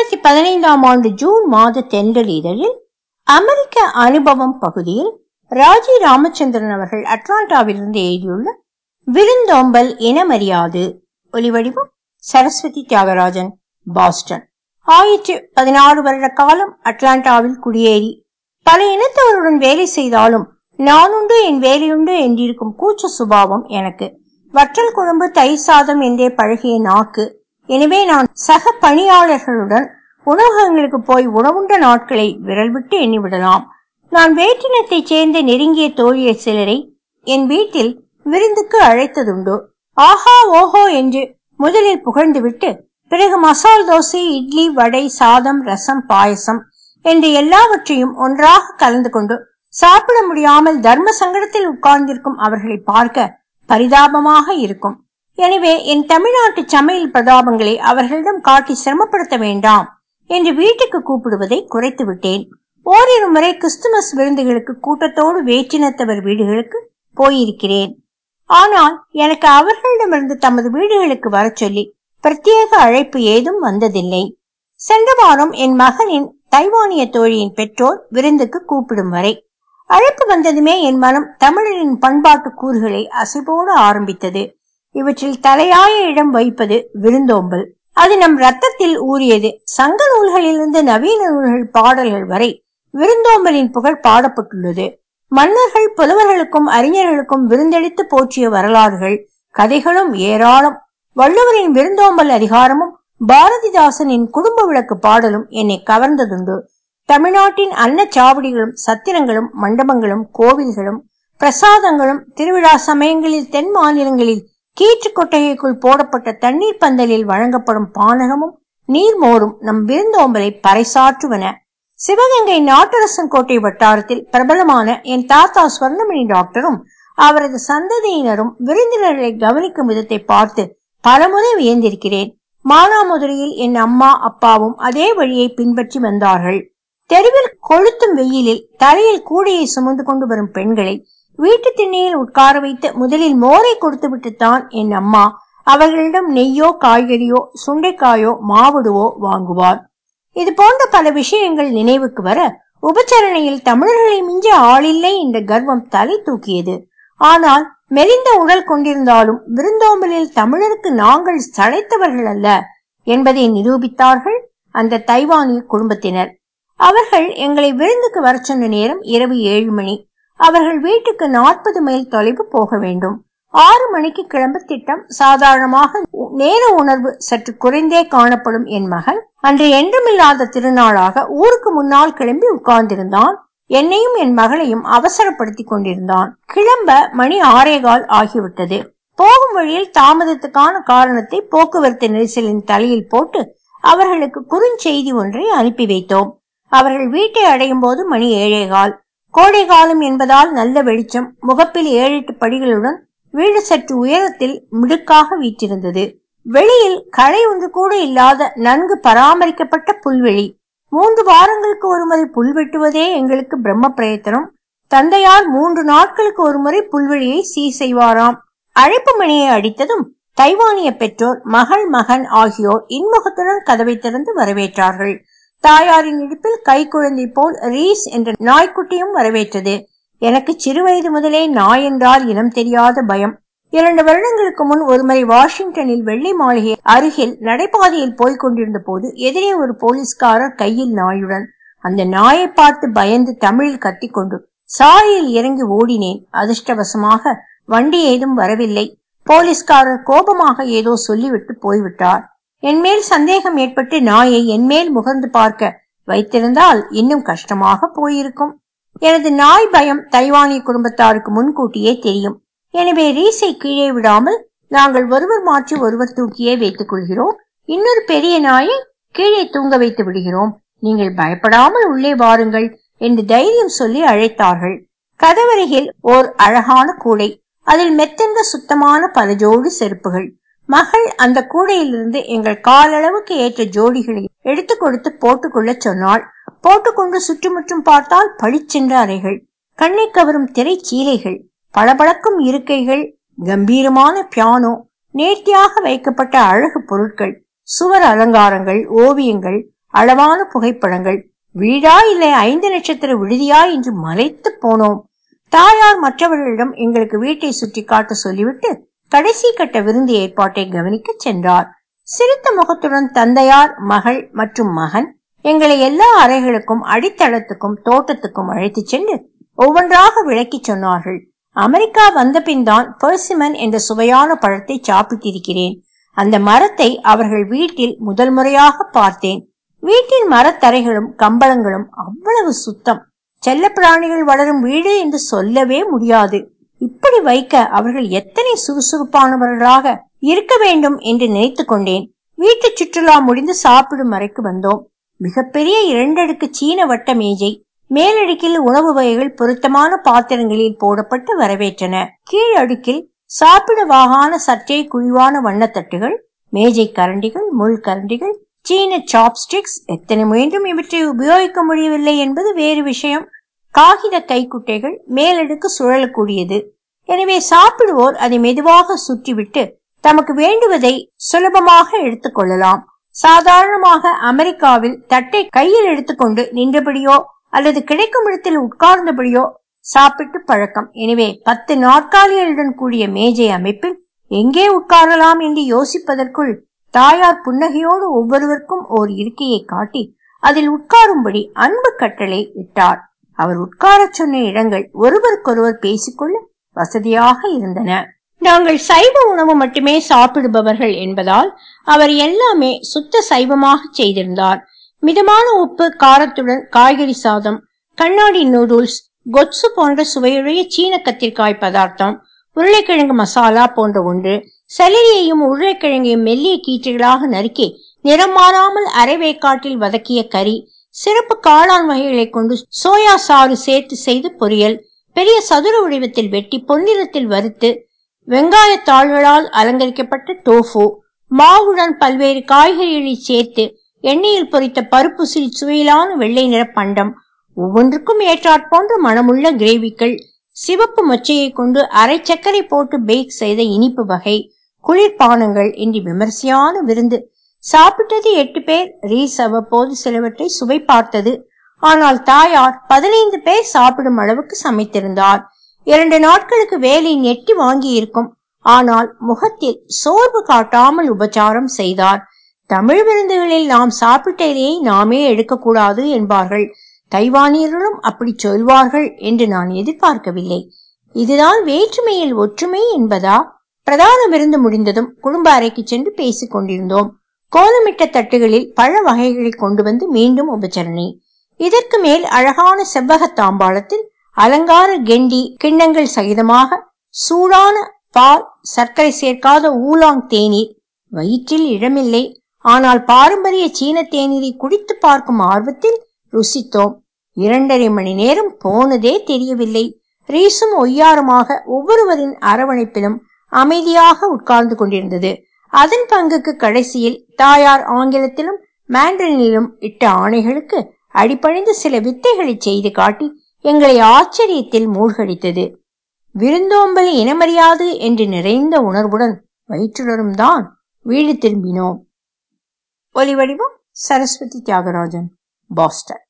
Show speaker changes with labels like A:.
A: இரண்டாயிரத்தி பதினைந்தாம் ஆண்டு ஜூன் மாத தென்றல் இதழில் அமெரிக்க அனுபவம் பகுதியில் ராஜி ராமச்சந்திரன் அவர்கள் அட்லாண்டாவிலிருந்து எழுதியுள்ள விருந்தோம்பல் இனமறியாது ஒலிவடிவம் சரஸ்வதி தியாகராஜன் பாஸ்டன் ஆயிரத்தி பதினாறு வருட காலம் அட்லாண்டாவில் குடியேறி பல இனத்தவருடன் வேலை செய்தாலும் நானுண்டு என் வேலையுண்டு என்றிருக்கும் கூச்ச சுபாவம் எனக்கு வற்றல் குழம்பு தயிர் சாதம் என்றே பழகிய நாக்கு எனவே நான் சக பணியாளர்களுடன் உணவகங்களுக்கு போய் உணவுண்ட நாட்களை விரல் விட்டு எண்ணிவிடலாம் நான் வேற்றினத்தைச் சேர்ந்த நெருங்கிய தோழியர் சிலரை என் வீட்டில் விருந்துக்கு அழைத்ததுண்டு ஆஹா ஓஹோ என்று முதலில் புகழ்ந்துவிட்டு பிறகு மசால் தோசை இட்லி வடை சாதம் ரசம் பாயசம் என்று எல்லாவற்றையும் ஒன்றாக கலந்து கொண்டு சாப்பிட முடியாமல் தர்ம சங்கடத்தில் உட்கார்ந்திருக்கும் அவர்களை பார்க்க பரிதாபமாக இருக்கும் எனவே என் தமிழ்நாட்டு சமையல் பிரதாபங்களை அவர்களிடம் காட்டி சிரமப்படுத்த வேண்டாம் என்று வீட்டுக்கு கூப்பிடுவதை குறைத்து விட்டேன் ஓரிரு முறை கிறிஸ்துமஸ் விருந்துகளுக்கு கூட்டத்தோடு வேற்றினத்தவர் வீடுகளுக்கு போயிருக்கிறேன் ஆனால் எனக்கு அவர்களிடமிருந்து தமது வீடுகளுக்கு வரச் சொல்லி பிரத்யேக அழைப்பு ஏதும் வந்ததில்லை சென்ற வாரம் என் மகனின் தைவானிய தோழியின் பெற்றோர் விருந்துக்கு கூப்பிடும் வரை அழைப்பு வந்ததுமே என் மனம் தமிழரின் பண்பாட்டு கூறுகளை அசைபோட ஆரம்பித்தது இவற்றில் தலையாய இடம் வைப்பது விருந்தோம்பல் அது நம் ரத்தத்தில் ஊறியது சங்க நூல்களிலிருந்து நவீன நூல்கள் பாடல்கள் வரை விருந்தோம்பலின் புகழ் பாடப்பட்டுள்ளது மன்னர்கள் புலவர்களுக்கும் அறிஞர்களுக்கும் விருந்தளித்து போற்றிய வரலாறுகள் கதைகளும் ஏராளம் வள்ளுவரின் விருந்தோம்பல் அதிகாரமும் பாரதிதாசனின் குடும்ப விளக்கு பாடலும் என்னை கவர்ந்ததுண்டு தமிழ்நாட்டின் அன்னச்சாவடிகளும் சத்திரங்களும் மண்டபங்களும் கோவில்களும் பிரசாதங்களும் திருவிழா சமயங்களில் தென் மாநிலங்களில் கீற்று கொட்டகைக்குள் போடப்பட்ட தண்ணீர் பந்தலில் வழங்கப்படும் பானகமும் நீர்மோரும் நம் விருந்தோம்பலை பறைசாற்றுவன சிவகங்கை நாட்டரசன் கோட்டை வட்டாரத்தில் பிரபலமான என் தாத்தா ஸ்வர்ணமணி டாக்டரும் அவரது சந்ததியினரும் விருந்தினர்களை கவனிக்கும் விதத்தை பார்த்து பலமுறை வியந்திருக்கிறேன் மானாமதுரையில் என் அம்மா அப்பாவும் அதே வழியை பின்பற்றி வந்தார்கள் தெருவில் கொளுத்தும் வெயிலில் தலையில் கூடையை சுமந்து கொண்டு வரும் பெண்களை வீட்டு திண்ணையில் உட்கார வைத்து முதலில் மோரை கொடுத்து தான் என் அம்மா அவர்களிடம் நெய்யோ காய்கறியோ சுண்டைக்காயோ மாவுடுவோ வாங்குவார் இது போன்ற பல விஷயங்கள் நினைவுக்கு வர உபச்சரணையில் தமிழர்களை மிஞ்ச ஆளில்லை என்ற கர்வம் தலை தூக்கியது ஆனால் மெலிந்த உடல் கொண்டிருந்தாலும் விருந்தோம்பலில் தமிழருக்கு நாங்கள் சளைத்தவர்கள் அல்ல என்பதை நிரூபித்தார்கள் அந்த தைவானிய குடும்பத்தினர் அவர்கள் எங்களை விருந்துக்கு வர சொன்ன நேரம் இரவு ஏழு மணி அவர்கள் வீட்டுக்கு நாற்பது மைல் தொலைவு போக வேண்டும் ஆறு மணிக்கு கிளம்ப திட்டம் சாதாரணமாக நேர உணர்வு சற்று குறைந்தே காணப்படும் என் மகன் அன்று என்றுமில்லாத திருநாளாக ஊருக்கு முன்னால் கிளம்பி உட்கார்ந்திருந்தான் என்னையும் என் மகளையும் அவசரப்படுத்தி கொண்டிருந்தான் கிளம்ப மணி ஆறேகால் ஆகிவிட்டது போகும் வழியில் தாமதத்துக்கான காரணத்தை போக்குவரத்து நெரிசலின் தலையில் போட்டு அவர்களுக்கு குறுஞ்செய்தி ஒன்றை அனுப்பி வைத்தோம் அவர்கள் வீட்டை அடையும் போது மணி ஏழேகால் கோடை காலம் என்பதால் நல்ல வெளிச்சம் முகப்பில் ஏழு எட்டு படிகளுடன் வீடு சற்று உயரத்தில் மிடுக்காக வீற்றிருந்தது வெளியில் களை ஒன்று கூட இல்லாத நன்கு பராமரிக்கப்பட்ட புல்வெளி மூன்று வாரங்களுக்கு ஒருமுறை புல் வெட்டுவதே எங்களுக்கு பிரம்ம பிரயத்தனம் தந்தையார் மூன்று நாட்களுக்கு ஒருமுறை புல்வெளியை சீர் செய்வாராம் அழைப்பு மணியை அடித்ததும் தைவானிய பெற்றோர் மகள் மகன் ஆகியோர் இன்முகத்துடன் கதவை திறந்து வரவேற்றார்கள் தாயாரின் இடுப்பில் கை குழந்தை போல் ரீஸ் என்ற நாய்க்குட்டியும் வரவேற்றது எனக்கு சிறுவயது முதலே நாய் என்றால் இனம் தெரியாத பயம் இரண்டு வருடங்களுக்கு முன் ஒருமுறை வாஷிங்டனில் வெள்ளை மாளிகை அருகில் நடைபாதையில் போய்க் கொண்டிருந்த போது எதிரே ஒரு போலீஸ்காரர் கையில் நாயுடன் அந்த நாயை பார்த்து பயந்து தமிழில் கத்திக்கொண்டு சாலையில் இறங்கி ஓடினேன் அதிர்ஷ்டவசமாக வண்டி ஏதும் வரவில்லை போலீஸ்காரர் கோபமாக ஏதோ சொல்லிவிட்டு போய்விட்டார் என்மேல் சந்தேகம் ஏற்பட்டு நாயை என்மேல் முகர்ந்து பார்க்க வைத்திருந்தால் இன்னும் கஷ்டமாக போயிருக்கும் எனது நாய் பயம் தைவானிய குடும்பத்தாருக்கு முன்கூட்டியே தெரியும் எனவே ரீஸை கீழே விடாமல் நாங்கள் ஒருவர் மாற்றி ஒருவர் தூக்கியே வைத்துக் கொள்கிறோம் இன்னொரு பெரிய நாயை கீழே தூங்க வைத்து விடுகிறோம் நீங்கள் பயப்படாமல் உள்ளே வாருங்கள் என்று தைரியம் சொல்லி அழைத்தார்கள் கதவருகில் ஓர் அழகான கூடை அதில் மெத்தென்ற சுத்தமான பல ஜோடி செருப்புகள் மகள் அந்த கூடையிலிருந்து எங்கள் காலளவுக்கு ஏற்ற ஜோடிகளை எடுத்து கொடுத்து போட்டுக்கொள்ள சொன்னாள் போட்டுக்கொண்டு சுற்றுமுற்றும் பார்த்தால் பளிச்சென்ற அறைகள் கண்ணை கவரும் திரைச்சீலைகள் பளபளக்கும் இருக்கைகள் கம்பீரமான பியானோ நேர்த்தியாக வைக்கப்பட்ட அழகு பொருட்கள் சுவர் அலங்காரங்கள் ஓவியங்கள் அளவான புகைப்படங்கள் வீடா இல்லை ஐந்து நட்சத்திர விடுதியா என்று மலைத்து போனோம் தாயார் மற்றவர்களிடம் எங்களுக்கு வீட்டை சுற்றி காட்ட சொல்லிவிட்டு கடைசி கட்ட விருந்து ஏற்பாட்டை கவனிக்க சென்றார் சிரித்த முகத்துடன் தந்தையார் மகள் மற்றும் மகன் எங்களை எல்லா அறைகளுக்கும் அடித்தளத்துக்கும் தோட்டத்துக்கும் அழைத்துச் சென்று ஒவ்வொன்றாக விளக்கி சொன்னார்கள் அமெரிக்கா வந்த பின் தான் பெர்சிமன் என்ற சுவையான பழத்தை சாப்பிட்டிருக்கிறேன் அந்த மரத்தை அவர்கள் வீட்டில் முதல் முறையாக பார்த்தேன் வீட்டின் மரத்தரைகளும் கம்பளங்களும் அவ்வளவு சுத்தம் செல்ல பிராணிகள் வளரும் வீடு என்று சொல்லவே முடியாது இப்படி வைக்க அவர்கள் எத்தனை சுறுசுறுப்பானவர்களாக இருக்க வேண்டும் என்று நினைத்து கொண்டேன் வீட்டு சுற்றுலா முடிந்து சாப்பிடும் அறைக்கு வந்தோம் மிகப்பெரிய இரண்டடுக்கு சீன வட்ட மேஜை மேலடுக்கில் உணவு வகைகள் பொருத்தமான பாத்திரங்களில் போடப்பட்டு வரவேற்றன கீழ் அடுக்கில் சாப்பிட வாகான சற்றே குழிவான வண்ணத்தட்டுகள் மேஜை கரண்டிகள் முள் கரண்டிகள் சீன சாப்ஸ்டிக்ஸ் எத்தனை முயன்றும் இவற்றை உபயோகிக்க முடியவில்லை என்பது வேறு விஷயம் காகித கைக்குட்டைகள் மேலடுக்கு சுழலக்கூடியது எனவே சாப்பிடுவோர் அதை மெதுவாக சுற்றிவிட்டு தமக்கு வேண்டுவதை சுலபமாக எடுத்துக் கொள்ளலாம் சாதாரணமாக அமெரிக்காவில் தட்டை கையில் எடுத்துக்கொண்டு நின்றபடியோ அல்லது கிடைக்கும் இடத்தில் உட்கார்ந்தபடியோ சாப்பிட்டு பழக்கம் எனவே பத்து நாற்காலிகளுடன் கூடிய மேஜை அமைப்பில் எங்கே உட்காரலாம் என்று யோசிப்பதற்குள் தாயார் புன்னகையோடு ஒவ்வொருவருக்கும் ஓர் இருக்கையை காட்டி அதில் உட்காரும்படி அன்பு கட்டளை இட்டார் அவர் உட்காரச் சொன்ன இடங்கள் ஒருவருக்கொருவர் பேசிக்கொள்ள வசதியாக இருந்தன நாங்கள் சைவ உணவு மட்டுமே சாப்பிடுபவர்கள் என்பதால் அவர் எல்லாமே சுத்த சைவமாக செய்திருந்தார் மிதமான உப்பு காரத்துடன் காய்கறி சாதம் கண்ணாடி நூடுல்ஸ் கொத்சு போன்ற சுவையுடைய சீன கத்திரிக்காய் பதார்த்தம் உருளைக்கிழங்கு மசாலா போன்ற ஒன்று செலரியையும் உருளைக்கிழங்கையும் மெல்லிய கீற்றுகளாக நறுக்கி நிறம் மாறாமல் அரைவேக்காட்டில் வதக்கிய கறி சிறப்பு காளான் வகைகளை கொண்டு சோயா சாறு சேர்த்து செய்து பொரியல் பெரிய சதுர வடிவத்தில் வெட்டி பொன்னிறத்தில் வறுத்து வெங்காய தாள்களால் அலங்கரிக்கப்பட்ட டோஃபு மாவுடன் பல்வேறு காய்கறிகளை சேர்த்து எண்ணெயில் பொரித்த பருப்பு சிறி சுவையிலான வெள்ளை நிற பண்டம் ஒவ்வொன்றுக்கும் ஏற்றாற்போன்ற மனமுள்ள கிரேவிகள் சிவப்பு மொச்சையை கொண்டு அரை சர்க்கரை போட்டு பேக் செய்த இனிப்பு வகை குளிர்பானங்கள் என்று விமர்சையான விருந்து சாப்பிட்டது எட்டு பேர் ரீஸ் அவ்வப்போது சிலவற்றை சுவை பார்த்தது ஆனால் தாயார் பதினைந்து பேர் சாப்பிடும் அளவுக்கு சமைத்திருந்தார் இரண்டு நாட்களுக்கு வேலை நெட்டி வாங்கி இருக்கும் ஆனால் முகத்தில் சோர்வு காட்டாமல் உபச்சாரம் செய்தார் தமிழ் விருந்துகளில் நாம் சாப்பிட்ட இலையை நாமே எடுக்கக்கூடாது என்பார்கள் தைவானியர்களும் அப்படி சொல்வார்கள் என்று நான் எதிர்பார்க்கவில்லை இதுதான் வேற்றுமையில் ஒற்றுமை என்பதா பிரதான விருந்து முடிந்ததும் குடும்ப அறைக்கு சென்று பேசிக் கொண்டிருந்தோம் கோலமிட்ட தட்டுகளில் பழ வகைகளை கொண்டு வந்து மீண்டும் உபச்சரணை இதற்கு மேல் அழகான செவ்வக தாம்பாளத்தில் அலங்கார கெண்டி கிண்ணங்கள் சகிதமாக சூடான பால் சர்க்கரை சேர்க்காத ஊலாங் தேநீர் வயிற்றில் இடமில்லை ஆனால் பாரம்பரிய சீன தேநீரை குடித்து பார்க்கும் ஆர்வத்தில் ருசித்தோம் இரண்டரை மணி நேரம் போனதே தெரியவில்லை ரீசும் ஒய்யாரமாக ஒவ்வொருவரின் அரவணைப்பிலும் அமைதியாக உட்கார்ந்து கொண்டிருந்தது அதன் பங்குக்கு கடைசியில் தாயார் ஆங்கிலத்திலும் மேண்டரினிலும் இட்ட ஆணைகளுக்கு அடிப்படைந்து சில வித்தைகளை செய்து காட்டி எங்களை ஆச்சரியத்தில் மூழ்கடித்தது விருந்தோம்பல் இனமறியாது என்று நிறைந்த உணர்வுடன் வயிற்றுடரும் தான் வீடு திரும்பினோம் ஒலிவடிவம் சரஸ்வதி தியாகராஜன் பாஸ்டன்